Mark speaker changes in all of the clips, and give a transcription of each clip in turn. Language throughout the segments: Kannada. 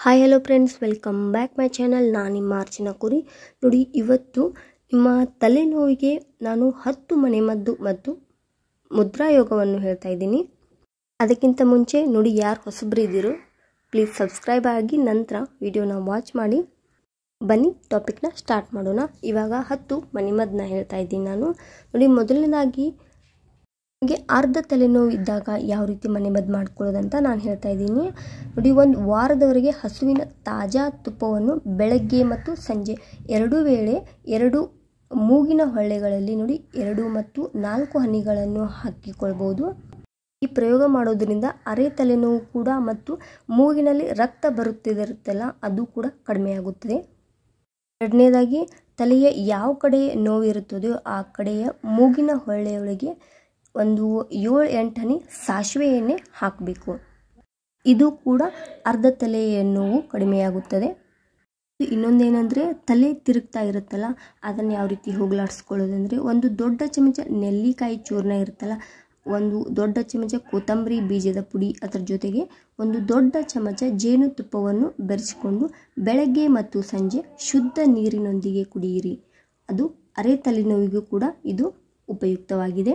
Speaker 1: hi hello friends welcome back my channel ನಾನು ನಿಮ್ಮ ಅರ್ಚನಾ ಕುರಿ ನೋಡಿ ಇವತ್ತು ನಿಮ್ಮ ತಲೆನೋವಿಗೆ ನಾನು ಹತ್ತು ಮನೆಮದ್ದು ಮತ್ತು ಮುದ್ರಾ ಯೋಗವನ್ನು ಹೇಳ್ತಾ ಇದ್ದೀನಿ ಅದಕ್ಕಿಂತ ಮುಂಚೆ ನೋಡಿ ಯಾರು ಹೊಸಬ್ರು ಇದ್ದೀರೋ ಪ್ಲೀಸ್ ಸಬ್ಸ್ಕ್ರೈಬ್ ಆಗಿ ನಂತರ ವಿಡಿಯೋನ ವಾಚ್ ಮಾಡಿ ಬನ್ನಿ ಟಾಪಿಕ್ನ ಸ್ಟಾರ್ಟ್ ಮಾಡೋಣ ಇವಾಗ ಹತ್ತು ಮನೆಮದ್ದನ್ನ ಹೇಳ್ತಾ ಇದ್ದೀನಿ ನಾನು ನೋಡಿ ಮೊದಲನೇದಾಗಿ ನಿಮಗೆ ಅರ್ಧ ತಲೆನೋವು ಇದ್ದಾಗ ಯಾವ ರೀತಿ ಮನೆಮದ್ದು ಮಾಡ್ಕೊಳ್ಳೋದಂತ ನಾನು ಹೇಳ್ತಾ ಇದ್ದೀನಿ ನೋಡಿ ಒಂದು ವಾರದವರೆಗೆ ಹಸುವಿನ ತಾಜಾ ತುಪ್ಪವನ್ನು ಬೆಳಗ್ಗೆ ಮತ್ತು ಸಂಜೆ ಎರಡು ವೇಳೆ ಎರಡು ಮೂಗಿನ ಹೊಳ್ಳೆಗಳಲ್ಲಿ ನೋಡಿ ಎರಡು ಮತ್ತು ನಾಲ್ಕು ಹನಿಗಳನ್ನು ಹಾಕಿಕೊಳ್ಬೋದು ಈ ಪ್ರಯೋಗ ಮಾಡೋದ್ರಿಂದ ಅರೆ ತಲೆನೋವು ಕೂಡ ಮತ್ತು ಮೂಗಿನಲ್ಲಿ ರಕ್ತ ಬರುತ್ತಿರುತ್ತಲ್ಲ ಅದು ಕೂಡ ಕಡಿಮೆಯಾಗುತ್ತದೆ ಎರಡನೇದಾಗಿ ತಲೆಯ ಯಾವ ಕಡೆ ನೋವಿರುತ್ತದೆಯೋ ಆ ಕಡೆಯ ಮೂಗಿನ ಹೊಳ್ಳೆಯೊಳಗೆ ಒಂದು ಏಳು ಎಂಟು ಹನಿ ಸಾಸಿವೆ ಎಣ್ಣೆ ಹಾಕಬೇಕು ಇದು ಕೂಡ ಅರ್ಧ ತಲೆಯ ನೋವು ಕಡಿಮೆಯಾಗುತ್ತದೆ ಇನ್ನೊಂದೇನೆಂದರೆ ತಲೆ ತಿರುಗ್ತಾ ಇರುತ್ತಲ್ಲ ಅದನ್ನು ಯಾವ ರೀತಿ ಹೋಗಲಾಡಿಸ್ಕೊಳ್ಳೋದಂದರೆ ಒಂದು ದೊಡ್ಡ ಚಮಚ ನೆಲ್ಲಿಕಾಯಿ ಚೂರ್ಣ ಇರುತ್ತಲ್ಲ ಒಂದು ದೊಡ್ಡ ಚಮಚ ಕೊತ್ತಂಬರಿ ಬೀಜದ ಪುಡಿ ಅದರ ಜೊತೆಗೆ ಒಂದು ದೊಡ್ಡ ಚಮಚ ಜೇನುತುಪ್ಪವನ್ನು ಬೆರೆಸಿಕೊಂಡು ಬೆಳಗ್ಗೆ ಮತ್ತು ಸಂಜೆ ಶುದ್ಧ ನೀರಿನೊಂದಿಗೆ ಕುಡಿಯಿರಿ ಅದು ಅರೆ ತಲೆನೋವಿಗೂ ಕೂಡ ಇದು ಉಪಯುಕ್ತವಾಗಿದೆ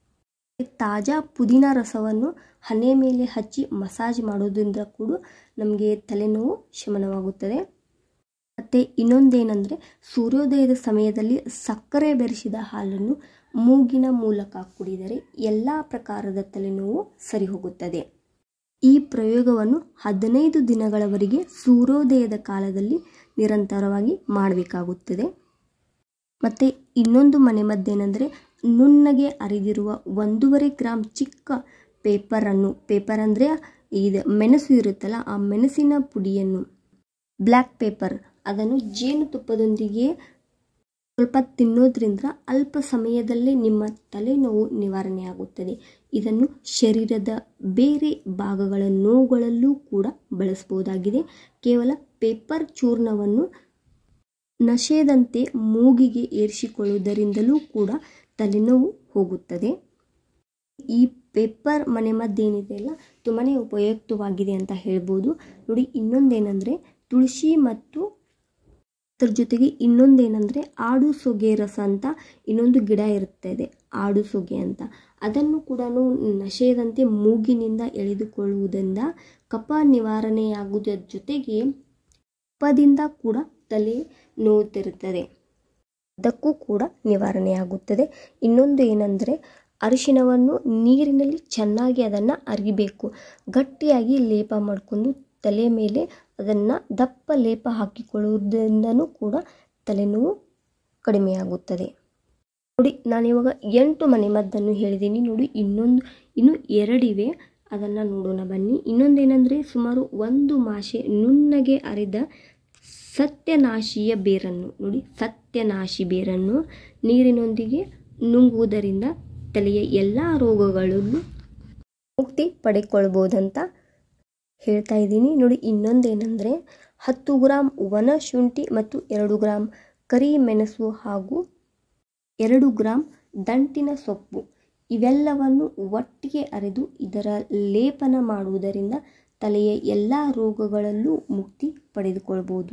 Speaker 1: ತಾಜಾ ಪುದೀನ ರಸವನ್ನು ಹಣೆ ಮೇಲೆ ಹಚ್ಚಿ ಮಸಾಜ್ ಮಾಡೋದ್ರಿಂದ ಕೂಡ ನಮಗೆ ತಲೆನೋವು ಶಮನವಾಗುತ್ತದೆ ಮತ್ತು ಇನ್ನೊಂದೇನೆಂದರೆ ಸೂರ್ಯೋದಯದ ಸಮಯದಲ್ಲಿ ಸಕ್ಕರೆ ಬೆರೆಸಿದ ಹಾಲನ್ನು ಮೂಗಿನ ಮೂಲಕ ಕುಡಿದರೆ ಎಲ್ಲ ಪ್ರಕಾರದ ತಲೆನೋವು ಸರಿ ಹೋಗುತ್ತದೆ ಈ ಪ್ರಯೋಗವನ್ನು ಹದಿನೈದು ದಿನಗಳವರೆಗೆ ಸೂರ್ಯೋದಯದ ಕಾಲದಲ್ಲಿ ನಿರಂತರವಾಗಿ ಮಾಡಬೇಕಾಗುತ್ತದೆ ಮತ್ತು ಇನ್ನೊಂದು ಮನೆಮದ್ದೇನೆಂದರೆ ನುಣ್ಣಗೆ ಅರಿದಿರುವ ಒಂದೂವರೆ ಗ್ರಾಮ್ ಚಿಕ್ಕ ಪೇಪರನ್ನು ಪೇಪರ್ ಅಂದರೆ ಇದು ಮೆಣಸು ಇರುತ್ತಲ್ಲ ಆ ಮೆಣಸಿನ ಪುಡಿಯನ್ನು ಬ್ಲ್ಯಾಕ್ ಪೇಪರ್ ಅದನ್ನು ಜೇನುತುಪ್ಪದೊಂದಿಗೆ ಸ್ವಲ್ಪ ತಿನ್ನೋದ್ರಿಂದ ಅಲ್ಪ ಸಮಯದಲ್ಲೇ ನಿಮ್ಮ ತಲೆನೋವು ನಿವಾರಣೆಯಾಗುತ್ತದೆ ಇದನ್ನು ಶರೀರದ ಬೇರೆ ಭಾಗಗಳ ನೋವುಗಳಲ್ಲೂ ಕೂಡ ಬಳಸಬಹುದಾಗಿದೆ ಕೇವಲ ಪೇಪರ್ ಚೂರ್ಣವನ್ನು ನಶೆದಂತೆ ಮೂಗಿಗೆ ಏರಿಸಿಕೊಳ್ಳುವುದರಿಂದಲೂ ಕೂಡ ತಲೆನೋವು ಹೋಗುತ್ತದೆ ಈ ಪೇಪರ್ ಮನೆಮದ್ದೇನಿದೆ ಅಲ್ಲ ತುಂಬಾ ಉಪಯುಕ್ತವಾಗಿದೆ ಅಂತ ಹೇಳ್ಬೋದು ನೋಡಿ ಇನ್ನೊಂದೇನೆಂದರೆ ತುಳಸಿ ಮತ್ತು ಅದ್ರ ಜೊತೆಗೆ ಇನ್ನೊಂದೇನೆಂದರೆ ಆಡು ಸೊಗೆ ರಸ ಅಂತ ಇನ್ನೊಂದು ಗಿಡ ಇರುತ್ತದೆ ಆಡು ಸೊಗೆ ಅಂತ ಅದನ್ನು ಕೂಡ ನಶೆಯದಂತೆ ಮೂಗಿನಿಂದ ಎಳೆದುಕೊಳ್ಳುವುದರಿಂದ ಕಫ ನಿವಾರಣೆಯಾಗುವುದರ ಜೊತೆಗೆ ಕಫದಿಂದ ಕೂಡ ತಲೆ ನೋವುತ್ತಿರುತ್ತದೆ ಅದಕ್ಕೂ ಕೂಡ ನಿವಾರಣೆಯಾಗುತ್ತದೆ ಇನ್ನೊಂದು ಏನಂದರೆ ಅರಿಶಿಣವನ್ನು ನೀರಿನಲ್ಲಿ ಚೆನ್ನಾಗಿ ಅದನ್ನು ಅರಿಬೇಕು ಗಟ್ಟಿಯಾಗಿ ಲೇಪ ಮಾಡಿಕೊಂಡು ತಲೆ ಮೇಲೆ ಅದನ್ನು ದಪ್ಪ ಲೇಪ ಹಾಕಿಕೊಳ್ಳುವುದರಿಂದನೂ ಕೂಡ ತಲೆನೋವು ಕಡಿಮೆಯಾಗುತ್ತದೆ ನೋಡಿ ನಾನಿವಾಗ ಎಂಟು ಮನೆಮದ್ದನ್ನು ಹೇಳಿದ್ದೀನಿ ನೋಡಿ ಇನ್ನೊಂದು ಇನ್ನು ಎರಡಿವೆ ಅದನ್ನು ನೋಡೋಣ ಬನ್ನಿ ಇನ್ನೊಂದೇನೆಂದರೆ ಸುಮಾರು ಒಂದು ಮಾಸೆ ನುಣ್ಣಗೆ ಅರಿದ ಸತ್ಯನಾಶಿಯ ಬೇರನ್ನು ನೋಡಿ ಸತ್ಯನಾಶಿ ಬೇರನ್ನು ನೀರಿನೊಂದಿಗೆ ನುಂಗುವುದರಿಂದ ತಲೆಯ ಎಲ್ಲ ರೋಗಗಳಲ್ಲೂ ಮುಕ್ತಿ ಪಡೆದುಕೊಳ್ಬೋದಂತ ಹೇಳ್ತಾ ಇದ್ದೀನಿ ನೋಡಿ ಇನ್ನೊಂದೇನೆಂದರೆ ಹತ್ತು ಗ್ರಾಮ್ ಒಣ ಶುಂಠಿ ಮತ್ತು ಎರಡು ಗ್ರಾಮ್ ಕರಿ ಮೆಣಸು ಹಾಗೂ ಎರಡು ಗ್ರಾಮ್ ದಂಟಿನ ಸೊಪ್ಪು ಇವೆಲ್ಲವನ್ನು ಒಟ್ಟಿಗೆ ಅರೆದು ಇದರ ಲೇಪನ ಮಾಡುವುದರಿಂದ ತಲೆಯ ಎಲ್ಲ ರೋಗಗಳಲ್ಲೂ ಮುಕ್ತಿ ಪಡೆದುಕೊಳ್ಬೋದು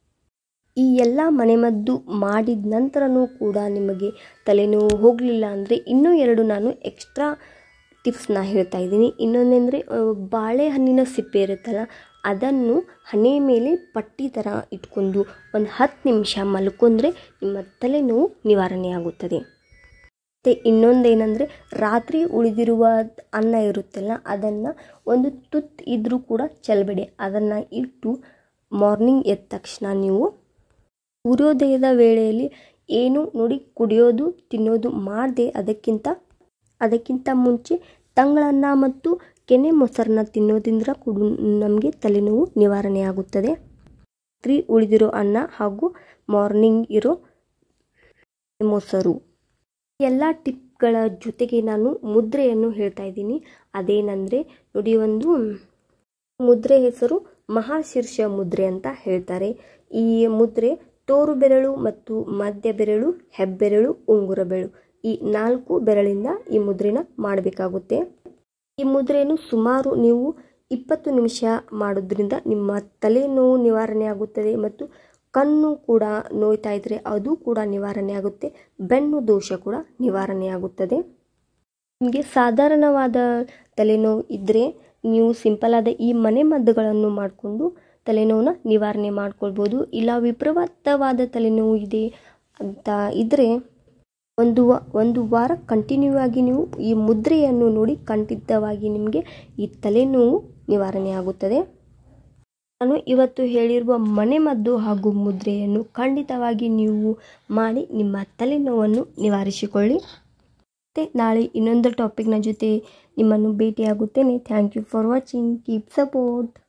Speaker 1: ಈ ಎಲ್ಲ ಮನೆಮದ್ದು ಮಾಡಿದ ನಂತರನೂ ಕೂಡ ನಿಮಗೆ ತಲೆನೋವು ಹೋಗಲಿಲ್ಲ ಅಂದರೆ ಇನ್ನೂ ಎರಡು ನಾನು ಎಕ್ಸ್ಟ್ರಾ ಟಿಪ್ಸ್ನ ಹೇಳ್ತಾ ಇದ್ದೀನಿ ಇನ್ನೊಂದೆಂದರೆ ಬಾಳೆಹಣ್ಣಿನ ಸಿಪ್ಪೆ ಇರುತ್ತಲ್ಲ ಅದನ್ನು ಹಣೆ ಮೇಲೆ ಪಟ್ಟಿ ಥರ ಇಟ್ಕೊಂಡು ಒಂದು ಹತ್ತು ನಿಮಿಷ ಮಲ್ಕೊಂಡ್ರೆ ನಿಮ್ಮ ತಲೆನೋವು ನಿವಾರಣೆಯಾಗುತ್ತದೆ ಮತ್ತು ಇನ್ನೊಂದೇನೆಂದರೆ ರಾತ್ರಿ ಉಳಿದಿರುವ ಅನ್ನ ಇರುತ್ತಲ್ಲ ಅದನ್ನು ಒಂದು ತುತ್ತು ಇದ್ದರೂ ಕೂಡ ಚೆಲ್ಬೇಡಿ ಅದನ್ನು ಇಟ್ಟು ಮಾರ್ನಿಂಗ್ ಎದ್ದ ತಕ್ಷಣ ನೀವು ಸೂರ್ಯೋದಯದ ವೇಳೆಯಲ್ಲಿ ಏನು ನೋಡಿ ಕುಡಿಯೋದು ತಿನ್ನೋದು ಮಾಡದೆ ಅದಕ್ಕಿಂತ ಅದಕ್ಕಿಂತ ಮುಂಚೆ ತಂಗಳನ್ನ ಮತ್ತು ಕೆನೆ ಮೊಸರನ್ನ ತಿನ್ನೋದ್ರಿಂದ ಕೂಡ ನಮಗೆ ತಲೆನೋವು ನಿವಾರಣೆಯಾಗುತ್ತದೆ ರಾತ್ರಿ ಉಳಿದಿರೋ ಅನ್ನ ಹಾಗೂ ಮಾರ್ನಿಂಗ್ ಇರೋ ಮೊಸರು ಎಲ್ಲ ಟಿಪ್ಗಳ ಜೊತೆಗೆ ನಾನು ಮುದ್ರೆಯನ್ನು ಹೇಳ್ತಾ ಇದ್ದೀನಿ ಅದೇನೆಂದರೆ ನೋಡಿ ಒಂದು ಮುದ್ರೆ ಹೆಸರು ಮಹಾಶೀರ್ಷ ಮುದ್ರೆ ಅಂತ ಹೇಳ್ತಾರೆ ಈ ಮುದ್ರೆ ತೋರು ಬೆರಳು ಮತ್ತು ಮಧ್ಯ ಬೆರಳು ಹೆಬ್ಬೆರಳು ಉಂಗುರ ಬೆರಳು ಈ ನಾಲ್ಕು ಬೆರಳಿಂದ ಈ ಮುದ್ರೆನ ಮಾಡಬೇಕಾಗುತ್ತೆ ಈ ಮುದ್ರೆಯನ್ನು ಸುಮಾರು ನೀವು ಇಪ್ಪತ್ತು ನಿಮಿಷ ಮಾಡೋದ್ರಿಂದ ನಿಮ್ಮ ತಲೆನೋವು ನಿವಾರಣೆ ಆಗುತ್ತದೆ ಮತ್ತು ಕಣ್ಣು ಕೂಡ ನೋಯ್ತಾ ಇದ್ದರೆ ಅದು ಕೂಡ ನಿವಾರಣೆ ಆಗುತ್ತೆ ಬೆನ್ನು ದೋಷ ಕೂಡ ನಿವಾರಣೆ ಆಗುತ್ತದೆ ನಿಮಗೆ ಸಾಧಾರಣವಾದ ತಲೆನೋವು ಇದ್ದರೆ ನೀವು ಸಿಂಪಲಾದ ಈ ಮನೆ ಮದ್ದುಗಳನ್ನು ಮಾಡಿಕೊಂಡು ತಲೆನೋವನ್ನ ನಿವಾರಣೆ ಮಾಡ್ಕೊಳ್ಬೋದು ಇಲ್ಲ ವಿಪರೀತವಾದ ತಲೆನೋವು ಇದೆ ಅಂತ ಇದ್ದರೆ ಒಂದು ವ ಒಂದು ವಾರ ಕಂಟಿನ್ಯೂ ಆಗಿ ನೀವು ಈ ಮುದ್ರೆಯನ್ನು ನೋಡಿ ಖಂಡಿತವಾಗಿ ನಿಮಗೆ ಈ ತಲೆನೋವು ನಿವಾರಣೆ ಆಗುತ್ತದೆ ನಾನು ಇವತ್ತು ಹೇಳಿರುವ ಮನೆಮದ್ದು ಹಾಗೂ ಮುದ್ರೆಯನ್ನು ಖಂಡಿತವಾಗಿ ನೀವು ಮಾಡಿ ನಿಮ್ಮ ತಲೆನೋವನ್ನು ನಿವಾರಿಸಿಕೊಳ್ಳಿ ಮತ್ತು ನಾಳೆ ಇನ್ನೊಂದು ಟಾಪಿಕ್ನ ಜೊತೆ ನಿಮ್ಮನ್ನು ಭೇಟಿಯಾಗುತ್ತೇನೆ thank you for watching keep support